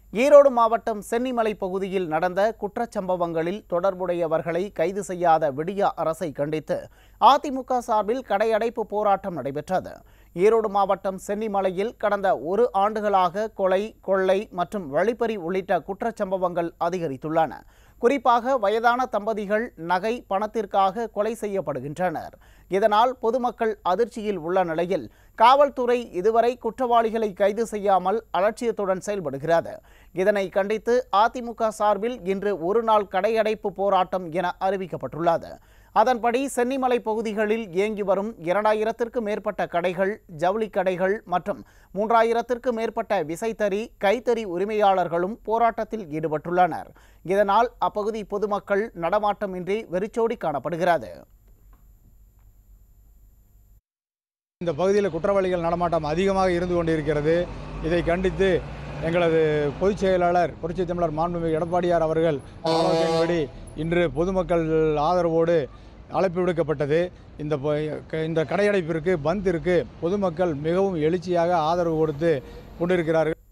ஈரோடு மாவட்டம் சென்னிமலை பகுதியில் நடந்த குற்றச்சம்பவங்களில் தொடர்புடையவர்களை கைது செய்யாத விடியா அரசை கண்டித்து அதிமுக சார்பில் கடையடைப்பு போராட்டம் நடைபெற்றது ஈரோடு மாவட்டம் சென்னிமலையில் கடந்த ஒரு ஆண்டுகளாக கொலை கொள்ளை மற்றும் வழிப்பறி உள்ளிட்ட குற்றச்சம்பவங்கள் அதிகரித்துள்ளன குறிப்பாக வயதான தம்பதிகள் நகை பணத்திற்காக கொலை செய்யப்படுகின்றனர் இதனால் பொதுமக்கள் அதிர்ச்சியில் உள்ள நிலையில் காவல்துறை இதுவரை குற்றவாளிகளை கைது செய்யாமல் அலட்சியத்துடன் செயல்படுகிறது இதனை கண்டித்து அதிமுக சார்பில் இன்று ஒரு நாள் கடையடைப்பு போராட்டம் என அறிவிக்கப்பட்டுள்ளது அதன்படி சென்னிமலை பகுதிகளில் இயங்கி வரும் இரண்டாயிரத்திற்கு மேற்பட்ட கடைகள் ஜவுளி கடைகள் மற்றும் மூன்றாயிரத்திற்கு மேற்பட்ட விசைத்தறி கைத்தறி உரிமையாளர்களும் போராட்டத்தில் ஈடுபட்டுள்ளனர் இதனால் அப்பகுதி பொதுமக்கள் நடமாட்டமின்றி வெறிச்சோடி காணப்படுகிறது இந்த பகுதியில் குற்றவாளிகள் நடமாட்டம் அதிகமாக இருந்து கொண்டிருக்கிறது இதை கண்டித்து எங்களது பொதுச் செயலாளர் புரட்சி தமிழர் மாண்புமிகு எடப்பாடியார் அவர்கள் ஆலோசனைப்படி இன்று பொதுமக்கள் ஆதரவோடு அழைப்பு விடுக்கப்பட்டது இந்த பொ- க- இந்த கடையடைப்பிற்கு பந்திற்கு பொதுமக்கள் மிகவும் எழுச்சியாக ஆதரவு கொடுத்து கொண்டிருக்கிறார்கள்